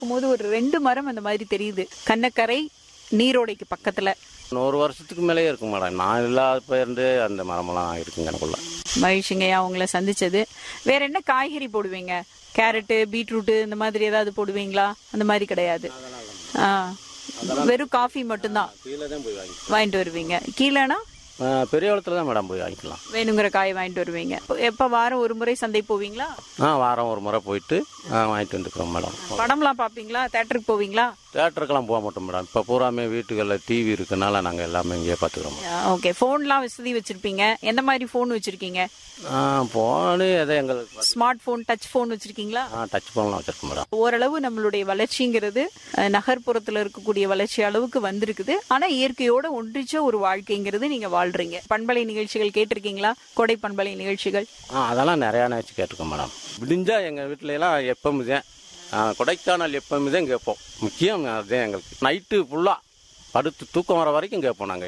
போது ஒரு ரெண்டு மரம் அந்த மாதிரி தெரியுது கண்ணக்கரை நீரோடைக்கு பக்கத்துல நூறு வருஷத்துக்கு மேலேயே இருக்கும் மேடம் நான் இல்லாத பேருந்து அந்த மரமெல்லாம் இருக்குங்க எனக்குள்ள மகிழ்ச்சிங்கய்யா உங்களை சந்திச்சது வேற என்ன காய்கறி போடுவீங்க கேரட்டு பீட்ரூட்டு இந்த மாதிரி ஏதாவது போடுவீங்களா அந்த மாதிரி கிடையாது ஆ வெறும் காஃபி மட்டும்தான் கீழே தான் போய் வாங்கி வாங்கிட்டு வருவீங்க கீழேனா பெரிய இடத்துல தான் மேடம் போய் வாங்கிக்கலாம் வேணுங்கிற காய் வாங்கிட்டு வருவீங்க எப்ப வாரம் ஒரு முறை சந்தை போவீங்களா ஆ வாரம் ஒரு முறை போயிட்டு ஆ, வாங்கிட்டு வந்துக்கிறோம் மேடம் படம்லாம் பாப்பீங்களா தேட்டருக்கு போவீங்களா தேட்டருக்கெல்லாம் போக மாட்டோம் மேடம் இப்போ பூராமே வீட்டுகளில் டிவி இருக்கனால நாங்கள் எல்லாமே இங்கேயே பார்த்துக்கிறோம் ஓகே ஃபோன்லாம் வசதி வச்சிருப்பீங்க எந்த மாதிரி ஃபோன் வச்சிருக்கீங்க ஆ போனு எதை எங்களுக்கு ஸ்மார்ட் ஃபோன் டச் ஃபோன் வச்சிருக்கீங்களா ஆ டச் ஃபோன்லாம் வச்சிருக்கோம் மேடம் ஓரளவு நம்மளுடைய வளர்ச்சிங்கிறது அஹ், நகர்ப்புறத்துல இருக்கக்கூடிய வளர்ச்சி அளவுக்கு வந்திருக்குது ஆனா இயற்கையோட ஒன்றிச்ச ஒரு வாழ்க்கைங்கிறது நீங்க வாழ்றீங்க பண்பலை நிகழ்ச்சிகள் கேட்டிருக்கீங்களா கொடை பண்பலை நிகழ்ச்சிகள் ஆ அதெல்லாம் நிறையா நினச்சி கேட்டிருக்கோம் மேடம் விடிஞ்சா எங்கள் வீட்டில எல்லாம் எப்பவும் தான் ஆ, கொடைக்கானல் எப்பவும் தான் கேட்போம் முக்கியம் அதுதான் எங்களுக்கு நைட்டு ஃபுல்லாக படுத்து தூக்கம் வர வரைக்கும் கேட்போம் நாங்கள்